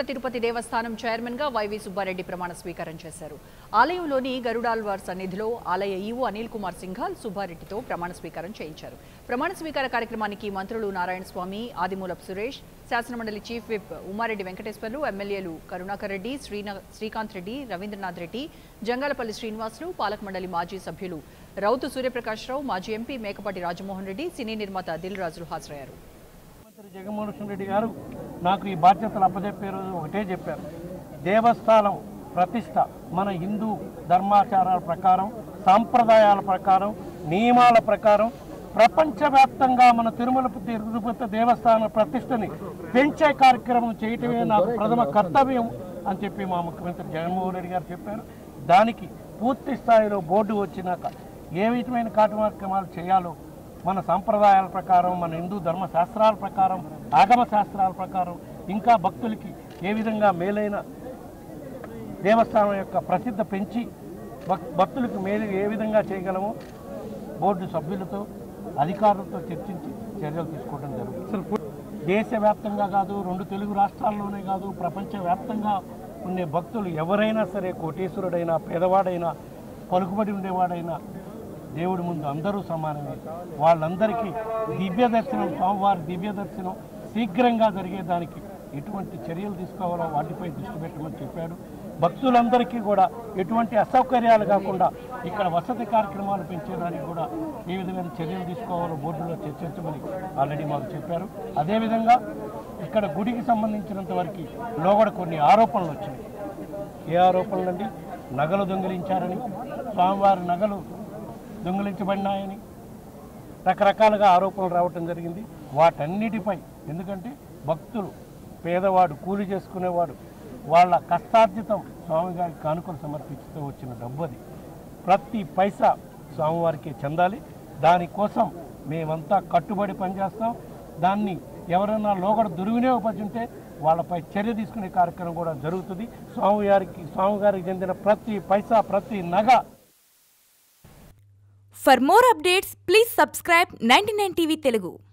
తిరుపతి దేవస్థానం చైర్మన్ గా వైవి సుబ్బారెడ్డి ప్రమాణ స్వీకారం చేశారు ఆలయంలోని గరుడాల్వార్ సన్నిధిలో ఆలయ ఈవో అనిల్ కుమార్ సింఘాల్ సుబ్బారెడ్డితో ప్రమాణ స్వీకారం చేయించారు ప్రమాణ స్వీకార కార్యక్రమానికి మంత్రులు నారాయణ స్వామి ఆదిమూలపు సురేష్ శాసనమండలి చీఫ్ విప్ ఉమారెడ్డి వెంకటేశ్వర్లు ఎమ్మెల్యేలు కరుణాకర్ రెడ్డి శ్రీనా శ్రీకాంత్ రెడ్డి రవీంద్రనాథ్ రెడ్డి జంగాలపల్లి శ్రీనివాసులు పాలక మండలి మాజీ సభ్యులు రౌతు సూర్యప్రకాశ్రావు మాజీ ఎంపీ మేకపాటి రాజమోహన్ రెడ్డి సినీ నిర్మాత దిల్ రాజులు హాజరయ్యారు ముఖ్యమంత్రి జగన్మోహన్ రెడ్డి గారు నాకు ఈ బాధ్యతలు అప్పచెప్పే రోజు ఒకటే చెప్పారు దేవస్థానం ప్రతిష్ట మన హిందూ ధర్మాచారాల ప్రకారం సాంప్రదాయాల ప్రకారం నియమాల ప్రకారం ప్రపంచవ్యాప్తంగా మన తిరుమల తిరుపతి దేవస్థాన ప్రతిష్టని పెంచే కార్యక్రమం చేయటమే నాకు ప్రథమ కర్తవ్యం అని చెప్పి మా ముఖ్యమంత్రి జగన్మోహన్ రెడ్డి గారు చెప్పారు దానికి పూర్తి స్థాయిలో బోర్డు వచ్చినాక ఏ విధమైన కార్యక్రమాలు చేయాలో మన సాంప్రదాయాల ప్రకారం మన హిందూ ధర్మ శాస్త్రాల ప్రకారం ఆగమ శాస్త్రాల ప్రకారం ఇంకా భక్తులకి ఏ విధంగా మేలైన దేవస్థానం యొక్క ప్రసిద్ధ పెంచి భక్ భక్తులకు మేలు ఏ విధంగా చేయగలమో బోర్డు సభ్యులతో అధికారులతో చర్చించి చర్యలు తీసుకోవడం జరుగుతుంది దేశవ్యాప్తంగా కాదు రెండు తెలుగు రాష్ట్రాల్లోనే కాదు ప్రపంచవ్యాప్తంగా ఉండే భక్తులు ఎవరైనా సరే కోటేశ్వరుడైనా పేదవాడైనా పలుకుబడి ఉండేవాడైనా దేవుడి ముందు అందరూ సమానమే వాళ్ళందరికీ దివ్య దర్శనం స్వామివారి దివ్య దర్శనం శీఘ్రంగా జరిగేదానికి ఎటువంటి చర్యలు తీసుకోవాలో వాటిపై దృష్టి పెట్టమని చెప్పాడు భక్తులందరికీ కూడా ఎటువంటి అసౌకర్యాలు కాకుండా ఇక్కడ వసతి కార్యక్రమాలు పెంచేదానికి కూడా ఏ విధమైన చర్యలు తీసుకోవాలో బోర్డులో చర్చించమని ఆల్రెడీ మాకు చెప్పారు అదేవిధంగా ఇక్కడ గుడికి సంబంధించినంత వరకు లోగడ కొన్ని ఆరోపణలు వచ్చినాయి ఏ ఆరోపణలు అండి నగలు దొంగిలించారని స్వామివారి నగలు దొంగిలించబడినాయని రకరకాలుగా ఆరోపణలు రావటం జరిగింది వాటన్నిటిపై ఎందుకంటే భక్తులు పేదవాడు కూలి చేసుకునేవాడు వాళ్ళ కష్టార్జితం స్వామివారికి కానుకలు సమర్పిస్తూ వచ్చిన డబ్బు అది ప్రతి పైసా స్వామివారికి చెందాలి దానికోసం మేమంతా కట్టుబడి పనిచేస్తాం దాన్ని ఎవరైనా లోగడ దుర్వినియోగపరుచుంటే వాళ్ళపై చర్య తీసుకునే కార్యక్రమం కూడా జరుగుతుంది స్వామివారికి స్వామివారికి చెందిన ప్రతి పైసా ప్రతి నగ For more updates, please subscribe 99 TV Telugu.